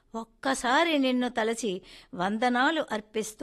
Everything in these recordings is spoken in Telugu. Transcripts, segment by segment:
ఒక్కసారి నిన్ను తలచి వందనాలు అర్పిస్తూ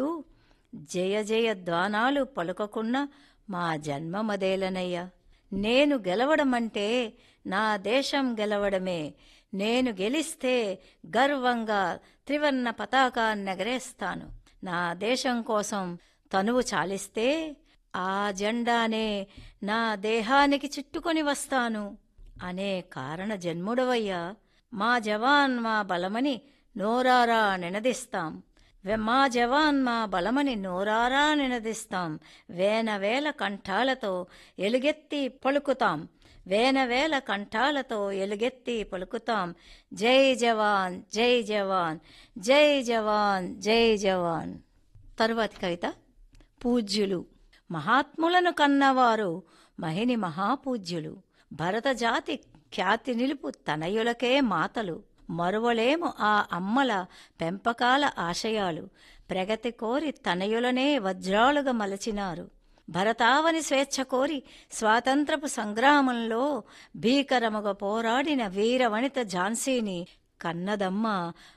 జయ జయ ద్వానాలు పలుకకున్న మా జన్మమదేలనయ్యా నేను గెలవడమంటే నా దేశం గెలవడమే నేను గెలిస్తే గర్వంగా త్రివర్ణ పతాకాన్ని ఎగరేస్తాను నా దేశం కోసం తనువు చాలిస్తే ఆ జెండానే నా దేహానికి చుట్టుకొని వస్తాను అనే కారణ జన్ముడవయ్యా మా జవాన్ మా బలమని నోరారా నినదిస్తాం వె- మా జవాన్ మా బలమని నోరారా నినదిస్తాం వేన వేల కంఠాలతో ఎలుగెత్తి పలుకుతాం వేన వేల కంఠాలతో ఎలుగెత్తి పలుకుతాం జై జవాన్ జై జవాన్ జై జవాన్ జై జవాన్ తరువాతి కవిత పూజ్యులు మహాత్ములను కన్నవారు మహిని మహాపూజ్యులు భరతజాతి ఖ్యాతి నిలుపు తనయులకే మాతలు మరువలేము ఆ అమ్మల పెంపకాల ఆశయాలు ప్రగతి కోరి తనయులనే వజ్రాలుగా మలచినారు భరతావని స్వేచ్ఛ కోరి స్వాతంత్రపు సంగ్రామంలో భీకరముగా పోరాడిన వీరవనిత ఝాన్సీని కన్నదమ్మ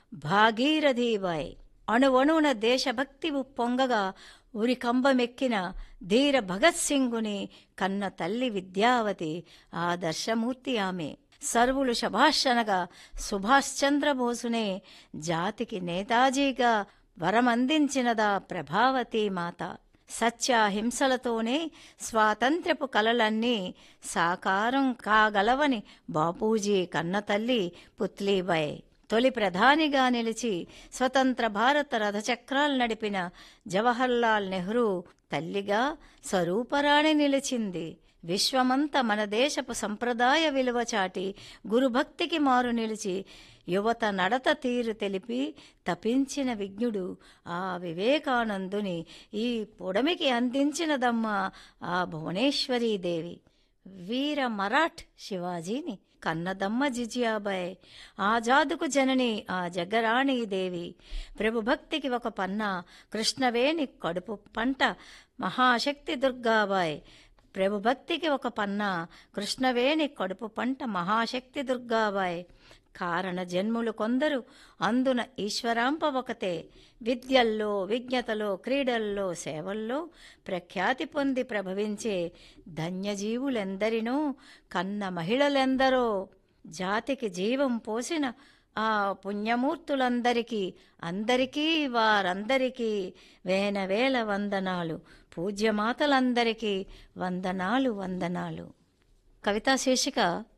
భాగీరథీబాయ్ అణువణువున దేశభక్తి ఉప్పొంగగా ఉరికంబమెక్కిన ధీర భగత్ సింగుని కన్న తల్లి విద్యావతి ఆదర్శమూర్తి ఆమె సర్వులు శభాషనగా సుభాష్ చంద్రబోసునే జాతికి నేతాజీగా వరమందించినదా ప్రభావతి మాత సత్యాహింసలతోనే స్వాతంత్ర్యపు కలలన్నీ సాకారం కాగలవని బాపూజీ కన్నతల్లి పుత్లీబాయ్ తొలి ప్రధానిగా నిలిచి స్వతంత్ర భారత రథచక్రాలు నడిపిన జవహర్లాల్ నెహ్రూ తల్లిగా స్వరూపరాణి నిలిచింది విశ్వమంతా మన దేశపు సంప్రదాయ విలువ చాటి గురుభక్తికి మారు నిలిచి యువత నడత తీరు తెలిపి తపించిన విజ్ఞుడు ఆ వివేకానందుని ఈ పొడమికి అందించినదమ్మా ఆ భువనేశ్వరీదేవి వీర మరాఠ్ శివాజీని కన్నదమ్మ జిజియాబాయ్ ఆజాదుకు జనని ఆ జగరాణి దేవి ప్రభుభక్తికి ఒక పన్న కృష్ణవేణి కడుపు పంట మహాశక్తి దుర్గాబాయ్ ప్రభుభక్తికి ఒక పన్న కృష్ణవేణి కడుపు పంట మహాశక్తి దుర్గాబాయ్ కారణ జన్ములు కొందరు అందున ఈశ్వరాంప ఒకతే విద్యల్లో విజ్ఞతలో క్రీడల్లో సేవల్లో ప్రఖ్యాతి పొంది ప్రభవించే ధన్యజీవులెందరినో కన్న మహిళలెందరో జాతికి జీవం పోసిన ఆ పుణ్యమూర్తులందరికీ అందరికీ వారందరికీ వేల వేల వందనాలు పూజ్యమాతలందరికీ వందనాలు వందనాలు కవితా శీర్షిక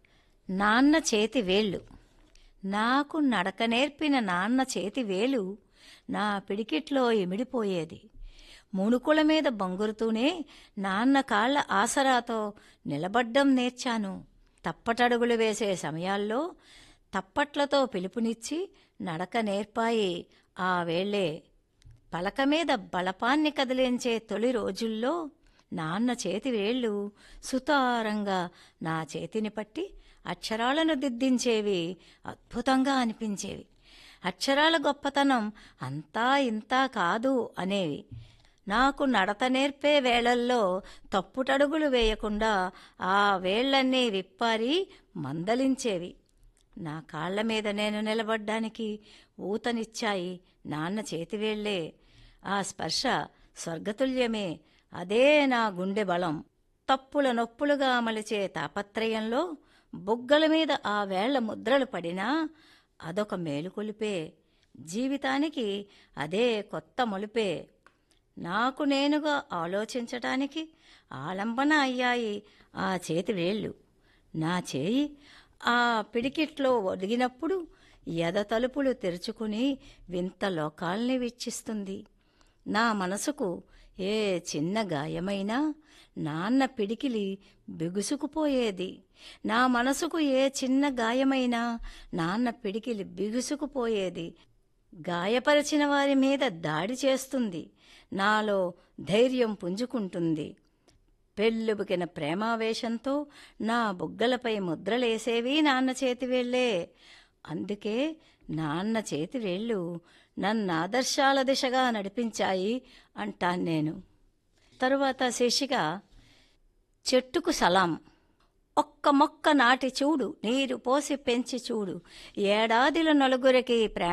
నాన్న చేతి వేళ్ళు నాకు నడక నేర్పిన నాన్న చేతి వేలు నా పిడికిట్లో ఇమిడిపోయేది ముణుకుల మీద బొంగురుతూనే నాన్న కాళ్ల ఆసరాతో నిలబడ్డం నేర్చాను తప్పటడుగులు వేసే సమయాల్లో తప్పట్లతో పిలుపునిచ్చి నడక నేర్పాయి ఆ వేళ్లే పలక మీద బలపాన్ని కదిలించే తొలి రోజుల్లో నాన్న చేతి వేళ్ళు సుతారంగా నా చేతిని పట్టి అక్షరాలను దిద్దించేవి అద్భుతంగా అనిపించేవి అక్షరాల గొప్పతనం అంతా ఇంతా కాదు అనేవి నాకు నడత నేర్పే వేళల్లో తప్పుటడుగులు వేయకుండా ఆ వేళ్లన్నీ విప్పారి మందలించేవి నా కాళ్ల మీద నేను నిలబడ్డానికి ఊతనిచ్చాయి నాన్న చేతివేళ్లే ఆ స్పర్శ స్వర్గతుల్యమే అదే నా గుండె బలం తప్పుల నొప్పులుగా మలిచే తాపత్రయంలో బుగ్గల మీద ఆ వేళ్ల ముద్రలు పడినా అదొక మేలుకొలిపే జీవితానికి అదే కొత్త మొలిపే నాకు నేనుగా ఆలోచించటానికి ఆలంబన అయ్యాయి ఆ చేతి వేళ్ళు నా చేయి ఆ పిడికిట్లో ఒదిగినప్పుడు ఎద తలుపులు తెరుచుకుని వింత లోకాల్ని వీక్షిస్తుంది నా మనసుకు ఏ చిన్న గాయమైనా నాన్న పిడికిలి బిగుసుకుపోయేది నా మనసుకు ఏ చిన్న గాయమైనా నాన్న పిడికిలి బిగుసుకుపోయేది గాయపరిచిన వారి మీద దాడి చేస్తుంది నాలో ధైర్యం పుంజుకుంటుంది పెళ్ళుబుకిన ప్రేమావేశంతో నా బుగ్గలపై ముద్రలేసేవి నాన్న చేతివేళ్లే అందుకే నాన్న చేతివేళ్ళు నన్ను ఆదర్శాల దిశగా నడిపించాయి అంటాను నేను తరువాత శీర్షిక చెట్టుకు సలాం ఒక్క మొక్క నాటి చూడు నీరు పోసి పెంచి చూడు ఏడాదిలో నలుగురికి ప్రేమ